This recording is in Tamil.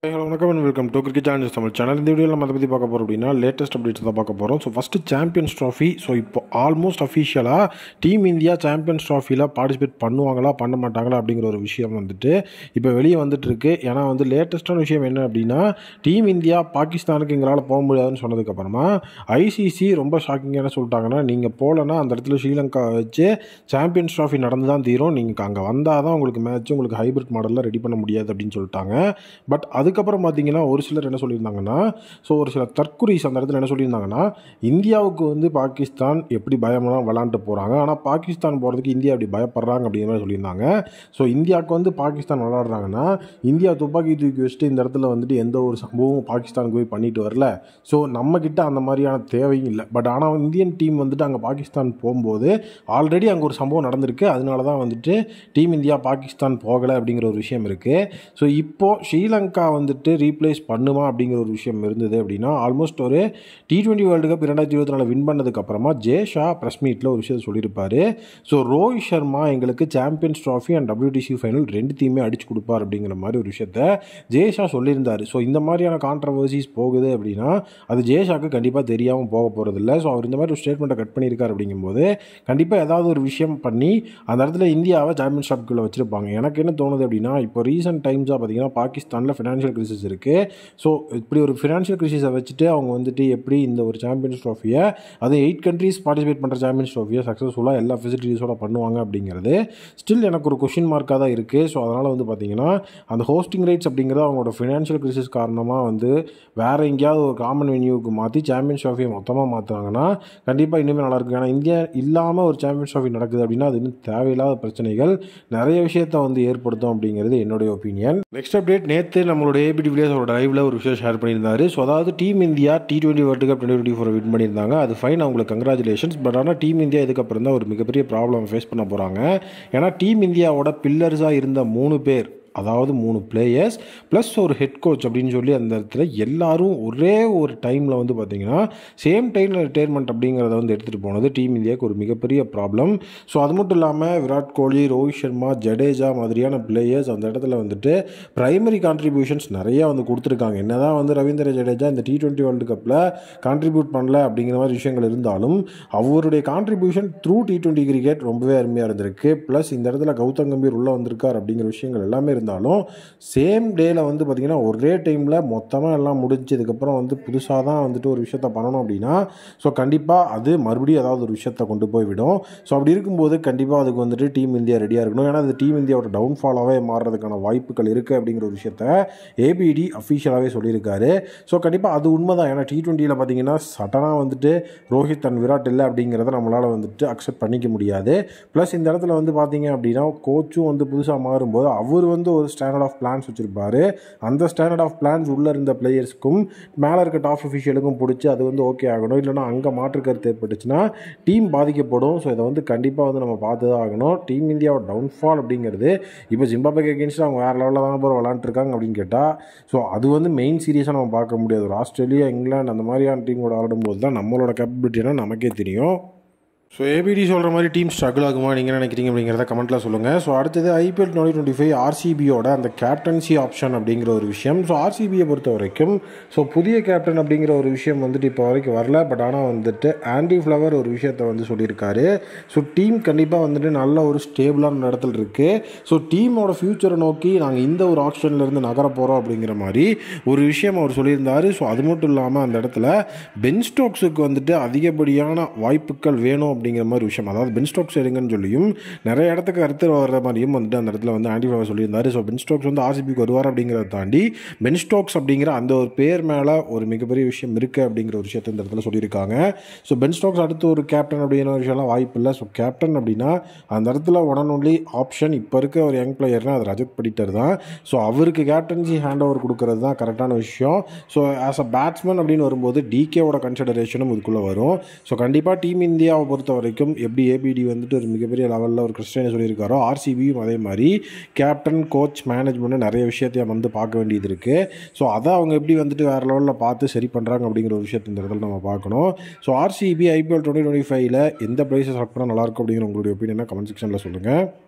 ஹலோ வணக்கம் and welcome to cricket channels Tamil channel இந்த வீடியோவில் நம்ம அதை பற்றி பார்க்க போகிறோம் அப்படின்னா லேட்டஸ்ட் அப்டேட்ஸ் தான் பார்க்க போகிறோம் so first champions trophy so இப்போ ஆல்மோஸ்ட் அஃபிஷியலாக டீம் இந்தியா சாம்பியன்ஸ் ட்ராஃபியில் பார்ட்டிசிபேட் பண்ணுவாங்களா பண்ண மாட்டாங்களா அப்படிங்கிற ஒரு விஷயம் வந்துட்டு இப்போ வெளியே வந்துட்டு இருக்கு ஏன்னா வந்து லேட்டஸ்ட்டான விஷயம் என்ன அப்படின்னா டீம் இந்தியா பாகிஸ்தானுக்கு எங்களால் போக முடியாதுன்னு சொன்னதுக்கப்புறமா ஐசிசி ரொம்ப ஷாக்கிங்காக என்ன சொல்லிட்டாங்கன்னா நீங்கள் போகலன்னா அந்த இடத்துல ஸ்ரீலங்கா வச்சு சாம்பியன்ஸ் ட்ராஃபி நடந்து தான் தீரும் நீங்கள் அங்கே வந்தால் தான் உங்களுக்கு மேட்ச் உங்களுக்கு ஹைபிரிட் மாடலில் ரெடி பண்ண முடியாது அப்படின்னு சொல்லிட்டாங்க பட் அதுக்கப்புறம் பார்த்தீங்கன்னா ஒரு சிலர் என்ன சொல்லியிருந்தாங்கன்னா ஸோ ஒரு சில தற்குறிஸ் அந்த இடத்துல என்ன சொல்லியிருந்தாங்கன்னா இந்தியாவுக்கு வந்து பாகிஸ்தான் எப்படி பயமாக விளாண்டு போகிறாங்க ஆனால் பாகிஸ்தான் போகிறதுக்கு இந்தியா அப்படி பயப்படுறாங்க அப்படிங்கிற மாதிரி சொல்லியிருந்தாங்க ஸோ இந்தியாவுக்கு வந்து பாகிஸ்தான் விளாடுறாங்கன்னா இந்தியா துப்பாக்கி தூக்கி வச்சுட்டு இந்த இடத்துல வந்துட்டு எந்த ஒரு சம்பவமும் பாகிஸ்தானுக்கு போய் பண்ணிட்டு வரல ஸோ நம்மக்கிட்ட அந்த மாதிரியான தேவையும் இல்லை பட் ஆனால் இந்தியன் டீம் வந்துட்டு அங்கே பாகிஸ்தான் போகும்போது ஆல்ரெடி அங்கே ஒரு சம்பவம் நடந்திருக்கு அதனால தான் வந்துட்டு டீம் இந்தியா பாகிஸ்தான் போகலை அப்படிங்கிற ஒரு விஷயம் இருக்குது ஸோ இப்போது ஸ்ரீலங்கா வந்துட்டு ரீப்ளேஸ் பண்ணுமா அப்படிங்கிற ஒரு விஷயம் இருந்தது அப்படின்னா ஆல்மோஸ்ட் ஒரு டி டுவெண்ட்டி வேர்ல்டு கப் இரண்டாயிரத்தி இருபத்தி நாலு வின் பண்ணதுக்கப்புறமா ஜேஷா ப்ரெஸ் மீட்டில் ஒரு விஷயத்தை சொல்லியிருப்பாரு ஸோ ரோஹித் சர்மா எங்களுக்கு champions trophy and WTC final ரெண்டுத்தையுமே அடிச்சு கொடுப்பார் அப்படிங்கிற மாதிரி ஒரு விஷயத்த ஜேஷா சொல்லியிருந்தார் ஸோ இந்த மாதிரியான கான்ட்ரவர்சிஸ் போகுது அப்படின்னா அது ஜேஷாக்கு கண்டிப்பாக தெரியாமல் போக போகிறதில்ல ஸோ அவர் இந்த மாதிரி ஒரு ஸ்டேட்மெண்ட்டை கட் பண்ணியிருக்காரு அப்படிங்கும்போது கண்டிப்பாக ஏதாவது ஒரு விஷயம் பண்ணி அந்த இடத்துல இந்தியாவை சாம்பியன்ஸ் ட்ராஃபிக்குள்ளே வச்சிருப்பாங்க எனக்கு என்ன தோணுது அப்படின்னா இப்போ ரீசெண்ட் டைம்ஸாக பார்த்தீங்கன்னா பாகிஸ்தானில் ஃபினான்ஷியல் கிரிசிஸ் இருக்குது ஸோ இப்படி ஒரு ஃபினான்ஷியல் கிரிசிஸை வச்சுட்டு அவங்க வந்துட்டு எப்படி இந்த ஒரு சாம்பியன்ஸ் ட்ராஃபியை அது எயிட் கண்ட்ரீஸ் பார்ட்டிசிபேட் பண்ணுற சாம்பியன்ஸ் ட்ராஃபியை சக்ஸஸ்ஃபுல்லாக எல்லா ஃபெசிலிட்டிஸோட பண்ணுவாங்க அப்படிங்கிறது ஸ்டில் எனக்கு ஒரு கொஷின் மார்க்காக தான் இருக்குது ஸோ அதனால் வந்து பார்த்தீங்கன்னா அந்த ஹோஸ்டிங் ரைட்ஸ் அப்படிங்கிறது அவங்களோட ஃபினான்ஷியல் கிரிசிஸ் காரணமாக வந்து வேறு எங்கேயாவது ஒரு காமன் வென்யூக்கு மாற்றி சாம்பியன்ஸ் ட்ராஃபியை மொத்தமாக மாற்றுறாங்கன்னா கண்டிப்பாக இனிமேல் நல்லாயிருக்கும் ஏன்னா இந்தியா இல்லாமல் ஒரு சாம்பியன்ஸ் ட்ராஃபி நடக்குது அப்படின்னா அது இன்னும் தேவையில்லாத பிரச்சனைகள் நிறைய விஷயத்தை வந்து ஏற்படுத்தும் அப்படிங்கிறது என்னுடைய ஒப்பீனியன் நெக்ஸ்ட் அப்டேட் நேற்று நம்மளோட ஏபிடி வில்லியர்ஸோட லைவ்ல ஒரு விஷயம் ஷேர் பண்ணியிருந்தாரு ஸோ அதாவது team India T twenty world cup twenty twenty four win பண்ணியிருந்தாங்க அது ஃபைன் அவங்களுக்கு கங்க்ராச்சுலேஷன்ஸ் பட் ஆனால் டீம் இந்தியா இதுக்கப்புறம் தான் ஒரு மிகப்பெரிய ப்ராப்ளம் ஃபேஸ் பண்ண போகிறாங்க ஏன்னா டீம் இந்தியாவோட பில்லர்ஸாக இருந்த மூணு பேர் அதாவது மூணு பிளேயர்ஸ் ப்ளஸ் ஒரு ஹெட் கோச் அப்படின்னு சொல்லி அந்த இடத்துல எல்லாரும் ஒரே ஒரு டைமில் வந்து பார்த்திங்கன்னா சேம் டைமில் ரிட்டையர்மெண்ட் அப்படிங்கிறத வந்து எடுத்துகிட்டு போனது டீம் இந்தியாவுக்கு ஒரு மிகப்பெரிய ப்ராப்ளம் ஸோ அது மட்டும் இல்லாமல் விராட் கோலி ரோஹித் சர்மா ஜடேஜா மாதிரியான பிளேயர்ஸ் அந்த இடத்துல வந்துட்டு ப்ரைமரி கான்ட்ரிபியூஷன்ஸ் நிறையா வந்து கொடுத்துருக்காங்க என்ன தான் வந்து ரவீந்திர ஜடேஜா இந்த டி டுவெண்ட்டி வேர்ல்டு கப்பில் கான்ட்ரிபியூட் பண்ணல அப்படிங்கிற மாதிரி விஷயங்கள் இருந்தாலும் அவருடைய contribution through T twenty cricket ரொம்பவே அருமையாக இருந்திருக்கு ப்ளஸ் இந்த இடத்துல கௌதம் கம்பீர் உள்ளே வந்திருக்கார் அப்படிங்கிற விஷயங்கள் எல்லாமே இருந்தாலும் சேம் டேயில் வந்து பார்த்திங்கன்னா ஒரே டைமில் மொத்தமாக எல்லாம் முடிஞ்சதுக்கப்புறம் வந்து புதுசாக தான் வந்துட்டு ஒரு விஷயத்த பண்ணணும் அப்படின்னா ஸோ கண்டிப்பாக அது மறுபடியும் ஏதாவது ஒரு விஷயத்தை கொண்டு போய் விடும் ஸோ அப்படி இருக்கும்போது கண்டிப்பாக அதுக்கு வந்துட்டு டீம் இந்தியா ரெடியாக இருக்கணும் ஏன்னா அது டீம் இந்தியாவோட டவுன்ஃபாலாகவே மாறுறதுக்கான வாய்ப்புகள் இருக்குது அப்படிங்கிற ஒரு விஷயத்த ஏபிடி அஃபிஷியலாகவே சொல்லியிருக்காரு ஸோ கண்டிப்பாக அது உண்மை தான் ஏன்னா டி டுவெண்ட்டியில் பார்த்தீங்கன்னா சடனாக வந்துட்டு ரோஹித் அண்ட் விராட் இல்லை அப்படிங்கிறத நம்மளால் வந்துட்டு அக்செப்ட் பண்ணிக்க முடியாது ப்ளஸ் இந்த இடத்துல வந்து பார்த்தீங்க அப்படின்னா கோச்சும் வந்து புதுசாக மாறும்போது அவர் வந்து ஒரு ஸ்டாண்டர்ட் ஆஃப் பிளான்ஸ் வச்சுருப்பாரு அந்த ஸ்டாண்டர்ட் ஆஃப் பிளான்ஸ் உள்ளே இருந்த பிளேயர்ஸ்க்கும் மேலே இருக்க டாப் அஃபிஷியலுக்கும் பிடிச்சி அது வந்து ஓகே ஆகணும் இல்லைனா அங்கே மாற்று கருத்து ஏற்பட்டுச்சுன்னா டீம் பாதிக்கப்படும் ஸோ இதை வந்து கண்டிப்பாக வந்து நம்ம பார்த்து தான் ஆகணும் டீம் இந்தியாவோட டவுன்ஃபால் அப்படிங்கிறது இப்போ ஜிம்பாபேக்கு அகேன்ஸ்ட் அவங்க வேறு லெவலில் தான் போகிற விளாண்டுருக்காங்க அப்படின்னு கேட்டால் ஸோ அது வந்து மெயின் சீரியஸாக நம்ம பார்க்க முடியாது ஒரு ஆஸ்திரேலியா இங்கிலாந்து அந்த மாதிரியான டீமோட ஆடும்போது தான் நம்மளோட கேப்பபிலிட்டினா நமக்கே தெரியும் ஸோ ஏபிடி சொல்கிற மாதிரி டீம் ஸ்ட்ரகிள் ஆகுமா நீங்கள் நினைக்கிறீங்க அப்படிங்கிறத கமெண்ட்டில் சொல்லுங்கள் ஸோ அடுத்தது ஐபிஎல் டுவெண்ட்டி டுவெண்ட்டி ஃபைவ் ஆர்சிபியோட அந்த கேப்டன்சி ஆப்ஷன் அப்படிங்கிற ஒரு விஷயம் ஸோ ஆர்சிபியை பொறுத்த வரைக்கும் ஸோ புதிய கேப்டன் அப்படிங்கிற ஒரு விஷயம் வந்துட்டு இப்போ வரைக்கும் வரல பட் ஆனால் வந்துட்டு ஆண்டி ஃப்ளவர் ஒரு விஷயத்தை வந்து சொல்லியிருக்காரு ஸோ டீம் கண்டிப்பாக வந்துட்டு நல்ல ஒரு ஸ்டேபிளான இடத்துல இருக்குது ஸோ டீமோட ஃப்யூச்சரை நோக்கி நாங்கள் இந்த ஒரு ஆப்ஷன்லேருந்து நகர போகிறோம் அப்படிங்கிற மாதிரி ஒரு விஷயம் அவர் சொல்லியிருந்தார் ஸோ அது மட்டும் இல்லாமல் அந்த இடத்துல பென் ஸ்டோக்ஸுக்கு வந்துட்டு அதிகப்படியான வாய்ப்புகள் வேணும் அப்படிங்கிற மாதிரி விஷயம் அதாவது பென் ஸ்டோக்ஸ் எடுங்கன்னு சொல்லியும் நிறைய இடத்துக்கு கருத்து வர்ற மாதிரியும் வந்துட்டு அந்த இடத்துல வந்து ஆண்டி ஃப்ளவர் சொல்லியிருந்தாரு ஸோ பென் ஸ்டோக்ஸ் வந்து ஆர்சிபிக்கு வருவார் அப்படிங்கிறத தாண்டி பென் ஸ்டோக்ஸ் அப்படிங்கிற அந்த ஒரு பேர் மேலே ஒரு மிகப்பெரிய விஷயம் இருக்குது அப்படிங்கிற ஒரு விஷயத்தை இந்த இடத்துல சொல்லியிருக்காங்க ஸோ பென் ஸ்டோக்ஸ் அடுத்து ஒரு கேப்டன் அப்படிங்கிற ஒரு விஷயம்லாம் வாய்ப்பு இல்லை ஸோ கேப்டன் அப்படின்னா அந்த இடத்துல ஒன் அண்ட் ஒன்லி ஆப்ஷன் இப்போ இருக்க ஒரு யங் பிளேயர்னால் அது ரஜத் படிட்டர் தான் ஸோ அவருக்கு கேப்டன்சி ஹேண்ட் ஓவர் கொடுக்கறது தான் கரெக்டான விஷயம் ஸோ ஆஸ் அ பேட்ஸ்மேன் அப்படின்னு வரும்போது டிகேவோட கன்சிடரேஷனும் இதுக்குள்ளே வரும் ஸோ கண்டிப்பாக டீம் இந்தியாவை பொறுத்த வரைக்கும் எப்படி ஏபிடி வந்துட்டு ஒரு மிகப்பெரிய லெவலில் ஒரு கிறிஸ்டியனை சொல்லியிருக்காரோ ஆர்சிபியும் அதே மாதிரி கேப்டன் கோச் மேனேஜ்மெண்ட் நிறைய விஷயத்தையும் வந்து பார்க்க வேண்டியது இருக்குது ஸோ அதை அவங்க எப்படி வந்துட்டு வேறு லெவலில் பார்த்து சரி பண்ணுறாங்க அப்படிங்கிற ஒரு விஷயத்தை இந்த இடத்துல நம்ம பார்க்கணும் so RCB IPL twenty twenty ஃபைவ்ல எந்த ப்ரைஸை செலக்ட் பண்ணால் நல்லாயிருக்கும் அப்படிங்கிற உங்களுடைய ஒப்பீனியனை கமெண்ட் செக்ஷனில் சொல்லுங்கள்